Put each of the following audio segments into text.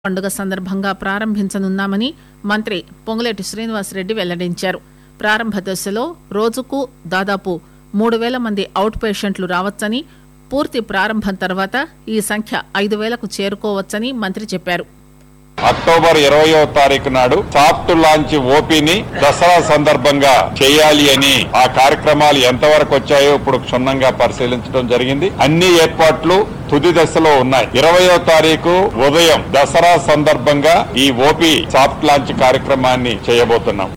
పండుగ సందర్భంగా ప్రారంభించనున్నామని మంత్రి పొంగులేటి శ్రీనివాసరెడ్డి వెల్లడించారు ప్రారంభ దశలో రోజుకు దాదాపు మూడు వేల మంది అవుట్ పేషెంట్లు రావచ్చని పూర్తి ప్రారంభం తర్వాత ఈ సంఖ్య ఐదు వేలకు చేరుకోవచ్చని మంత్రి చెప్పారు అక్టోబర్ ఇరవయో తారీఖు నాడు సాఫ్ట్ లాంచ్ ఓపీని దసరా సందర్భంగా చేయాలి అని ఆ కార్యక్రమాలు ఎంతవరకు వచ్చాయో ఇప్పుడు క్షుణ్ణంగా పరిశీలించడం జరిగింది అన్ని ఏర్పాట్లు తుది దశలో ఉన్నాయి ఇరవయో తారీఖు ఉదయం దసరా సందర్భంగా ఈ ఓపీ సాఫ్ట్ లాంచ్ కార్యక్రమాన్ని చేయబోతున్నాం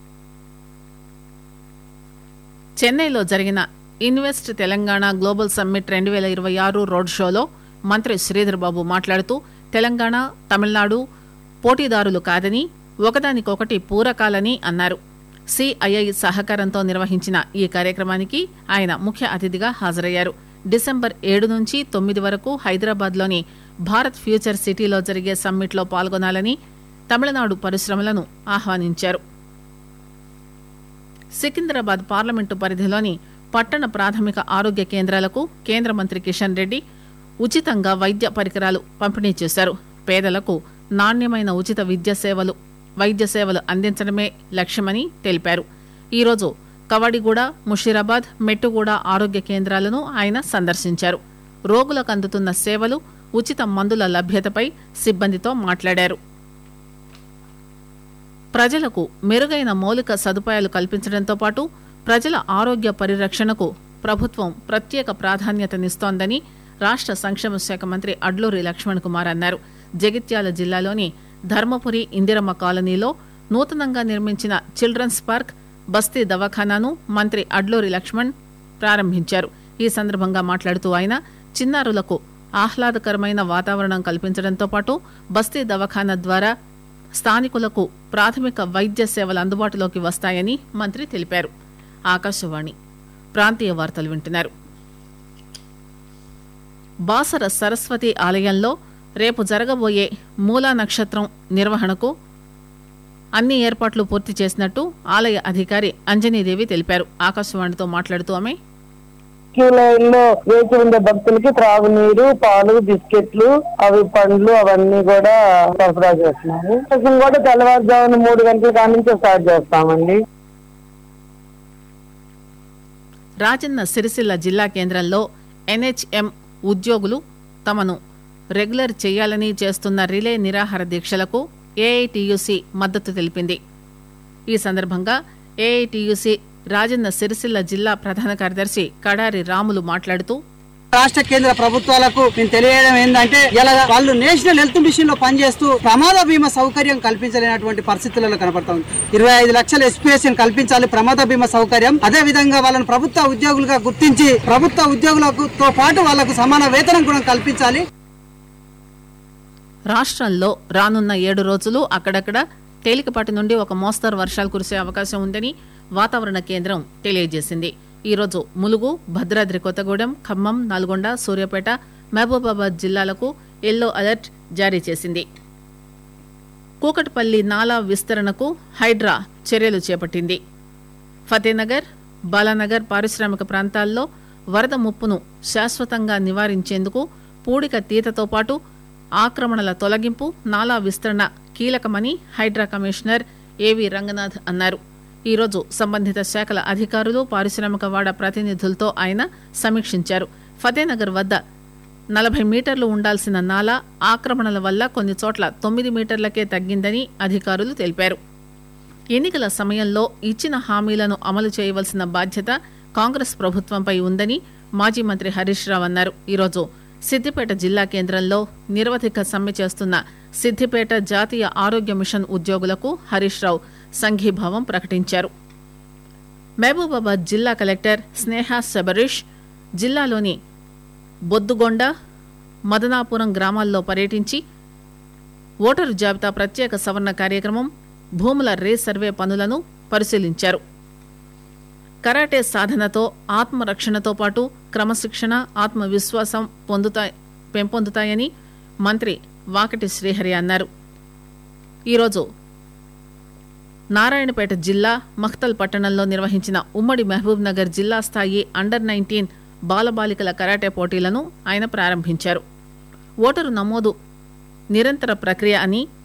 చెన్నైలో జరిగిన ఇన్వెస్ట్ తెలంగాణ గ్లోబల్ సమ్మిట్ రెండు వేల ఇరవై ఆరు రోడ్ షోలో మంత్రి శ్రీధర్ బాబు మాట్లాడుతూ తెలంగాణ తమిళనాడు పోటీదారులు కాదని ఒకదానికొకటి పూరకాలని అన్నారు సిఐఐ సహకారంతో నిర్వహించిన ఈ కార్యక్రమానికి ఆయన ముఖ్య అతిథిగా హాజరయ్యారు డిసెంబర్ ఏడు నుంచి తొమ్మిది వరకు హైదరాబాద్లోని భారత్ ఫ్యూచర్ సిటీలో జరిగే సమ్మిట్లో పాల్గొనాలని తమిళనాడు పరిశ్రమలను ఆహ్వానించారు సికింద్రాబాద్ పార్లమెంటు పరిధిలోని పట్టణ ప్రాథమిక ఆరోగ్య కేంద్రాలకు కేంద్ర మంత్రి కిషన్ రెడ్డి ఉచితంగా వైద్య పరికరాలు పంపిణీ చేశారు పేదలకు నాణ్యమైన ఉచిత విద్య సేవలు వైద్య సేవలు అందించడమే లక్ష్యమని తెలిపారు ఈరోజు కవడిగూడ ముషీరాబాద్ మెట్టుగూడ ఆరోగ్య కేంద్రాలను ఆయన సందర్శించారు రోగులకు అందుతున్న సేవలు ఉచిత మందుల లభ్యతపై సిబ్బందితో మాట్లాడారు ప్రజలకు మెరుగైన మౌలిక సదుపాయాలు కల్పించడంతో పాటు ప్రజల ఆరోగ్య పరిరక్షణకు ప్రభుత్వం ప్రత్యేక ప్రాధాన్యతనిస్తోందని రాష్ట సంక్షేమ శాఖ మంత్రి అడ్లూరి లక్ష్మణ్ కుమార్ అన్నారు జగిత్యాల జిల్లాలోని ధర్మపురి ఇందిరమ్మ కాలనీలో నూతనంగా నిర్మించిన చిల్డ్రన్స్ పార్క్ బస్తీ దవాఖానాను మంత్రి అడ్లూరి లక్ష్మణ్ ప్రారంభించారు ఈ సందర్భంగా మాట్లాడుతూ ఆయన చిన్నారులకు ఆహ్లాదకరమైన వాతావరణం కల్పించడంతో పాటు బస్తీ దవాఖానా ద్వారా స్థానికులకు ప్రాథమిక వైద్య సేవలు అందుబాటులోకి వస్తాయని మంత్రి తెలిపారు ఆకాశవాణి ప్రాంతీయ వార్తలు వింటున్నారు బాసర సరస్వతి ఆలయంలో రేపు జరగబోయే మూలా నక్షత్రం నిర్వహణకు అన్ని ఏర్పాట్లు పూర్తి చేసినట్టు ఆలయ అధికారి అంజనీదేవి తెలిపారు ఆకాశవాణితో మాట్లాడుతూ ఆమె క్యూ లైన్ లో వేచి ఉండే భక్తులకి త్రాగునీరు పాలు బిస్కెట్లు అవి పండ్లు అవన్నీ కూడా సరఫరా చేస్తున్నాము దర్శనం కూడా తెల్లవారుజామున మూడు గంటల కాడ నుంచి స్టార్ట్ చేస్తామండి రాజన్న సిరిసిల్ల జిల్లా కేంద్రంలో ఎన్హెచ్ఎం ఉద్యోగులు తమను రెగ్యులర్ చేయాలని చేస్తున్న రిలే నిరాహార దీక్షలకు ఏఐటియుసి మద్దతు తెలిపింది ఈ సందర్భంగా ఏఐటియుసి రాజన్న సిరిసిల్ల జిల్లా ప్రధాన కార్యదర్శి కడారి రాములు మాట్లాడుతూ రాష్ట్ర కేంద్ర ప్రభుత్వాలకు మేము తెలియడం ఏంటంటే ఇలా వాళ్ళు నేషనల్ హెల్త్ మిషన్ లో పనిచేస్తూ ప్రమాద బీమా సౌకర్యం కల్పించలేనటువంటి పరిస్థితులలో కనపడతా ఉంది ఇరవై ఐదు లక్షల ఎస్పీఎస్ కల్పించాలి ప్రమాద బీమా సౌకర్యం అదే విధంగా వాళ్ళని ప్రభుత్వ ఉద్యోగులుగా గుర్తించి ప్రభుత్వ ఉద్యోగులకు తో పాటు వాళ్లకు సమాన వేతనం కూడా కల్పించాలి రాష్ట్రంలో రానున్న ఏడు రోజులు అక్కడక్కడ తేలికపాటి నుండి ఒక మోస్తరు వర్షాలు కురిసే అవకాశం ఉందని వాతావరణ కేంద్రం తెలియజేసింది ఈరోజు ములుగు భద్రాద్రి కొత్తగూడెం ఖమ్మం నల్గొండ సూర్యాపేట మహబూబాబాద్ జిల్లాలకు ఎల్లో అలర్ట్ జారీ చేసింది కూకట్పల్లి నాలా విస్తరణకు హైడ్రా చర్యలు చేపట్టింది ఫతేనగర్ బాలానగర్ పారిశ్రామిక ప్రాంతాల్లో వరద ముప్పును శాశ్వతంగా నివారించేందుకు పూడిక తీతతో పాటు ఆక్రమణల తొలగింపు నాలా విస్తరణ కీలకమని హైడ్రా కమిషనర్ ఏవి రంగనాథ్ అన్నారు ఈరోజు సంబంధిత శాఖల అధికారులు పారిశ్రామిక వాడ ప్రతినిధులతో ఆయన సమీక్షించారు ఫతేనగర్ వద్ద నలభై మీటర్లు ఉండాల్సిన నాలా ఆక్రమణల వల్ల కొన్ని చోట్ల తొమ్మిది మీటర్లకే తగ్గిందని అధికారులు తెలిపారు ఎన్నికల సమయంలో ఇచ్చిన హామీలను అమలు చేయవలసిన బాధ్యత కాంగ్రెస్ ప్రభుత్వంపై ఉందని మాజీ మంత్రి హరీష్ రావు అన్నారు ఈరోజు సిద్దిపేట జిల్లా కేంద్రంలో నిరవధిక సమ్మె చేస్తున్న సిద్దిపేట జాతీయ ఆరోగ్య మిషన్ ఉద్యోగులకు హరీష్ రావు సంఘీభావం ప్రకటించారు మహబూబాబాద్ జిల్లా కలెక్టర్ స్నేహ శబరీష్ జిల్లాలోని బొద్దుగొండ మదనాపురం గ్రామాల్లో పర్యటించి ఓటరు జాబితా ప్రత్యేక సవరణ కార్యక్రమం భూముల రీసర్వే పనులను పరిశీలించారు కరాటే సాధనతో ఆత్మరక్షణతో పాటు క్రమశిక్షణ ఆత్మవిశ్వాసం పొందుతా పెంపొందుతాయని మంత్రి వాకటి శ్రీహరి అన్నారు ఈరోజు నారాయణపేట జిల్లా మఖ్తల్ పట్టణంలో నిర్వహించిన ఉమ్మడి మహబూబ్ నగర్ జిల్లా స్థాయి అండర్ నైన్టీన్ బాలబాలికల కరాటే పోటీలను ఆయన ప్రారంభించారు ఓటరు నమోదు నిరంతర ప్రక్రియ అని